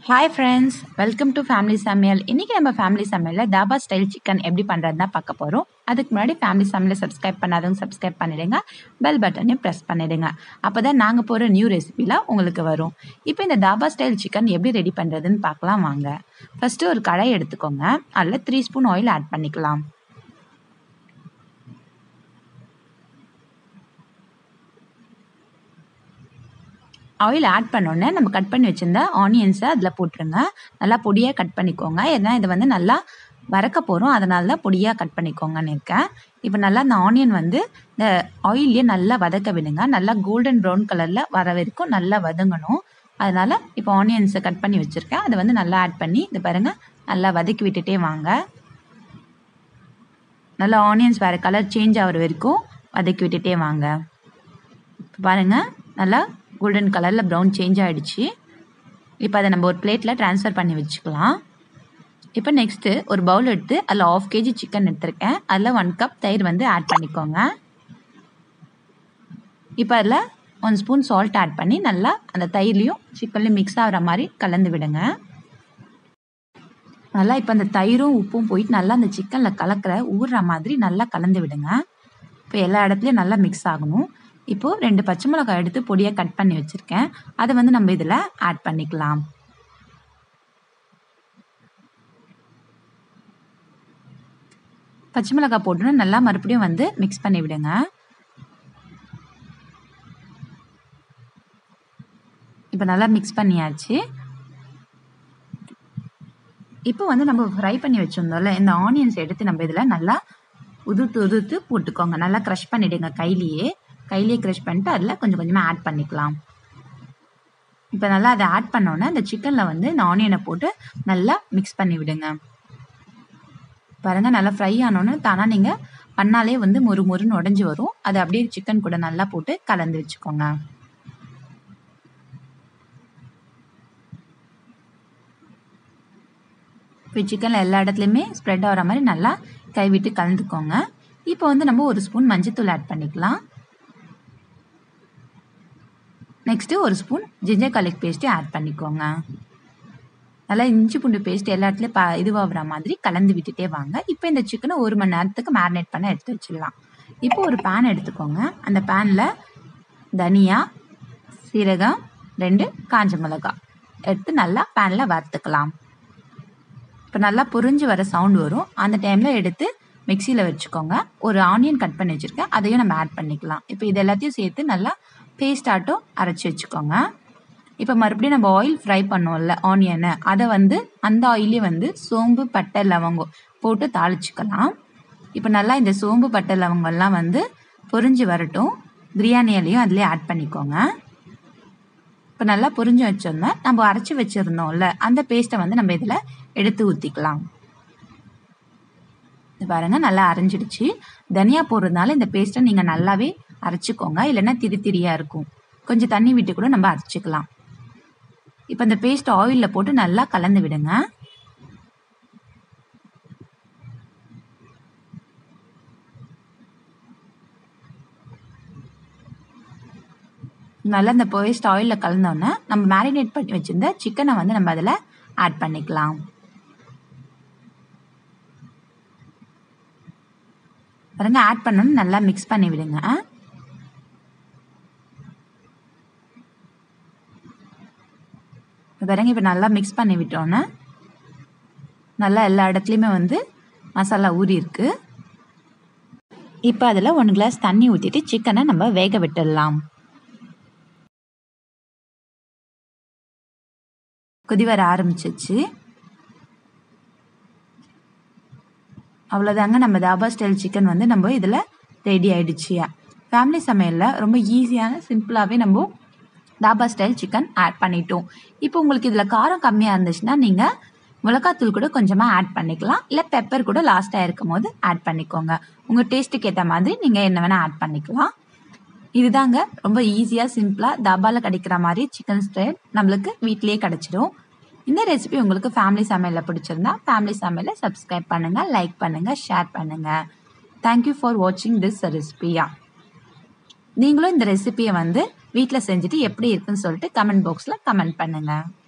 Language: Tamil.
hi friends welcome to family சமையல் இன்றைக்கி நம்ம ஃபேமிலி சமையலில் தாபா ஸ்டைல் சிக்கன் எப்படி பண்ணுறது தான் பார்க்க போகிறோம் அதுக்கு முன்னாடி ஃபேமிலி சமையலை சப்ஸ்கிரைப் பண்ணாதவங்க சப்ஸ்கிரைப் பண்ணிடுங்க பெல் பட்டனையும் ப்ரெஸ் பண்ணிடுங்க அப்போ தான் நாங்கள் போகிற நியூ ரெசிபிலாம் உங்களுக்கு வரும் இப்போ இந்த தாபா ஸ்டைல் சிக்கன் எப்படி ரெடி பண்ணுறதுன்னு பார்க்கலாம் வாங்க ஃபஸ்ட்டு ஒரு கடாய் எடுத்துக்கோங்க அதில் த்ரீ ஸ்பூன் ஆயில் ஆட் பண்ணிக்கலாம் ஆயில் ஆட் பண்ணோன்னே நம்ம கட் பண்ணி வச்சுருந்த ஆனியன்ஸை அதில் போட்டுருங்க நல்லா பொடியாக கட் பண்ணிக்கோங்க ஏன்னா இதை வந்து நல்லா வறக்க போகிறோம் அதனால தான் பொடியாக கட் பண்ணிக்கோங்கன்னு இருக்கேன் இப்போ நல்லா அந்த ஆனியன் வந்து இந்த ஆயிலே நல்லா வதக்க விடுங்க நல்லா கோல்டன் ப்ரௌன் கலரில் வர வரைக்கும் நல்லா வதங்கணும் அதனால் இப்போ ஆனியன்ஸை கட் பண்ணி வச்சுருக்கேன் அதை வந்து நல்லா ஆட் பண்ணி இது பாருங்கள் நல்லா வதக்கி விட்டுட்டே வாங்க நல்லா ஆனியன்ஸ் வேறு கலர் சேஞ்ச் ஆகிற வரைக்கும் வதக்கி விட்டுட்டே வாங்க இப்போ பாருங்கள் நல்லா கோல்டன் கலரில் ப்ரௌன் சேஞ்ச் ஆகிடுச்சு இப்போ அதை நம்ம ஒரு பிளேட்டில் ட்ரான்ஸ்ஃபர் பண்ணி வச்சுக்கலாம் இப்போ நெக்ஸ்ட்டு ஒரு பவுல் எடுத்து அதில் ஆஃப் கேஜி சிக்கன் எடுத்திருக்கேன் அதில் ஒன் கப் தயிர் வந்து ஆட் பண்ணிக்கோங்க இப்போ அதில் ஒன் ஸ்பூன் சால்ட் ஆட் பண்ணி நல்லா அந்த தயிர்லேயும் சிக்கன்லேயும் மிக்ஸ் ஆகிற மாதிரி கலந்து விடுங்க நல்லா இப்போ அந்த தயிரும் உப்பும் போயிட்டு நல்லா அந்த சிக்கனில் கலக்கிற ஊறுற மாதிரி நல்லா கலந்து விடுங்க இப்போ எல்லா இடத்துலையும் நல்லா மிக்ஸ் ஆகணும் இப்போது ரெண்டு பச்சை மிளகாய் எடுத்து பொடியாக கட் பண்ணி வச்சுருக்கேன் அதை வந்து நம்ம இதில் ஆட் பண்ணிக்கலாம் பச்சை மிளகாய் போட்டுன்னு நல்லா மறுபடியும் வந்து மிக்ஸ் பண்ணி விடுங்க இப்போ நல்லா மிக்ஸ் பண்ணியாச்சு இப்போ வந்து நம்ம ஃப்ரை பண்ணி வச்சுருந்தோம்ல இந்த ஆனியன்ஸ் எடுத்து நம்ம இதில் நல்லா உதுத்து உதுத்து போட்டுக்கோங்க நல்லா க்ரஷ் பண்ணிவிடுங்க கையிலேயே கையிலேயே க்ரஷ் பண்ணிட்டு அதில் கொஞ்சம் கொஞ்சமாக ஆட் பண்ணிக்கலாம் இப்போ நல்லா அதை ஆட் பண்ணோன்னே அந்த சிக்கனில் வந்து இந்த ஆனியனை போட்டு நல்லா மிக்ஸ் பண்ணி விடுங்க பாருங்கள் நல்லா ஃப்ரை ஆனோன்னு தானாக நீங்கள் பண்ணாலே வந்து மொறு மொறுன்னு உடஞ்சி வரும் அதை அப்படியே சிக்கன் கூட நல்லா போட்டு கலந்து வச்சுக்கோங்க இப்போ சிக்கனில் எல்லா இடத்துலையுமே ஸ்ப்ரெட் ஆகிற மாதிரி நல்லா கைவிட்டு கலந்துக்கோங்க இப்போ வந்து நம்ம ஒரு ஸ்பூன் மஞ்சத்தூள் ஆட் பண்ணிக்கலாம் நெக்ஸ்ட்டு ஒரு spoon ginger garlic paste add பண்ணிக்கோங்க நல்லா இஞ்சி பூண்டு பேஸ்ட் எல்லா இடத்துலையும் ப இதுவாகிற மாதிரி கலந்து விட்டுட்டே வாங்க இப்போ இந்த சிக்கனை ஒரு மணி நேரத்துக்கு மேரினேட் பண்ண எடுத்து வச்சிடலாம் இப்போ ஒரு பேன் எடுத்துக்கோங்க அந்த பேனில் தனியா சீரகம் ரெண்டு காஞ்ச மிளகாய் எடுத்து நல்லா பேனில் வறுத்துக்கலாம் இப்போ நல்லா புரிஞ்சு வர சவுண்ட் வரும் அந்த டைமில் எடுத்து மிக்சியில் வச்சுக்கோங்க ஒரு ஆனியன் கட் பண்ணி வச்சுருக்கேன் அதையும் நம்ம ஆட் பண்ணிக்கலாம் இப்போ இது எல்லாத்தையும் சேர்த்து நல்லா பேஸ்ட் ஆட்டும் அரைச்சி வச்சுக்கோங்க இப்போ மறுபடியும் நம்ம ஆயில் ஃப்ரை பண்ணோம்ல ஆனியனை அதை வந்து அந்த ஆயிலே வந்து சோம்பு பட்டை லவங்கம் போட்டு தாளிச்சுக்கலாம் இப்போ நல்லா இந்த சோம்பு பட்டை லவங்கம்லாம் வந்து பொரிஞ்சு வரட்டும் பிரியாணி இலையும் அதிலே ஆட் பண்ணிக்கோங்க இப்போ நல்லா புரிஞ்சு வச்சோம்னா நம்ம அரைச்சி வச்சுருந்தோம்ல அந்த பேஸ்ட்டை வந்து நம்ம இதில் எடுத்து ஊற்றிக்கலாம் இது பாருங்கள் நல்லா அரைஞ்சிடுச்சு தனியா போடுறதுனால இந்த பேஸ்ட்டை நீங்கள் நல்லாவே அரைச்சிக்கோங்க இல்லைன்னா திரி திரியாக இருக்கும் கொஞ்சம் தண்ணி விட்டு கூட நம்ம அரைச்சிக்கலாம் இப்போ இந்த பேஸ்ட் ஆயிலில் போட்டு நல்லா கலந்து விடுங்க நல்லா இந்த பேஸ்ட் ஆயிலில் கலந்தோன்னே நம்ம மேரினேட் பண்ணி வச்சுருந்த சிக்கனை வந்து நம்ம அதில் ஆட் பண்ணிக்கலாம் பாருங்க ஆட் பண்ணணும் நல்லா மிக்ஸ் பண்ணி விடுங்க பாருங்க இப்போ நல்லா மிக்ஸ் பண்ணி விட்டோன்னே நல்லா எல்லா இடத்துலையுமே வந்து மசாலா ஊறி இருக்கு இப்போ அதில் ஒன் கிளாஸ் தண்ணி ஊற்றிட்டு சிக்கனை நம்ம வேக விட்டுடலாம் கொதி வர ஆரம்பிச்சிச்சு அவ்வளோதாங்க நம்ம தாபா ஸ்டைல் சிக்கன் வந்து நம்ம இதில் ரெடி ஆகிடுச்சு ஃபேமிலி சமையலில் ரொம்ப ஈஸியான சிம்பிளாகவே நம்ம தாபா ஸ்டைல் சிக்கன் ஆட் பண்ணிட்டோம் இப்போ உங்களுக்கு இதில் காரம் கம்மியாக இருந்துச்சுன்னா நீங்கள் மிளகாத்தூள் கூட கொஞ்சமாக ஆட் பண்ணிக்கலாம் இல்லை பெப்பர் கூட லாஸ்ட்டாக இருக்கும் போது ஆட் பண்ணிக்கோங்க உங்கள் டேஸ்ட்டுக்கு ஏற்ற மாதிரி நீங்கள் என்ன வேணால் ஆட் பண்ணிக்கலாம் இதுதாங்க ரொம்ப ஈஸியாக சிம்பிளாக தாபாவில் கிடைக்கிற மாதிரி சிக்கன் ஸ்டைல் நம்மளுக்கு வீட்லேயே கிடச்சிடும் இந்த ரெசிபி உங்களுக்கு ஃபேமிலி சமையலில் பிடிச்சிருந்தா ஃபேமிலி சமையலை சப்ஸ்கிரைப் பண்ணுங்கள் லைக் பண்ணுங்கள் ஷேர் பண்ணுங்கள் தேங்க்யூ ஃபார் வாட்சிங் திஸ் ரெசிபியா நீங்களும் இந்த ரெசிபியை வந்து வீட்டில் செஞ்சுட்டு எப்படி இருக்குன்னு சொல்லிட்டு கமெண்ட் பாக்ஸில் கமெண்ட் பண்ணுங்கள்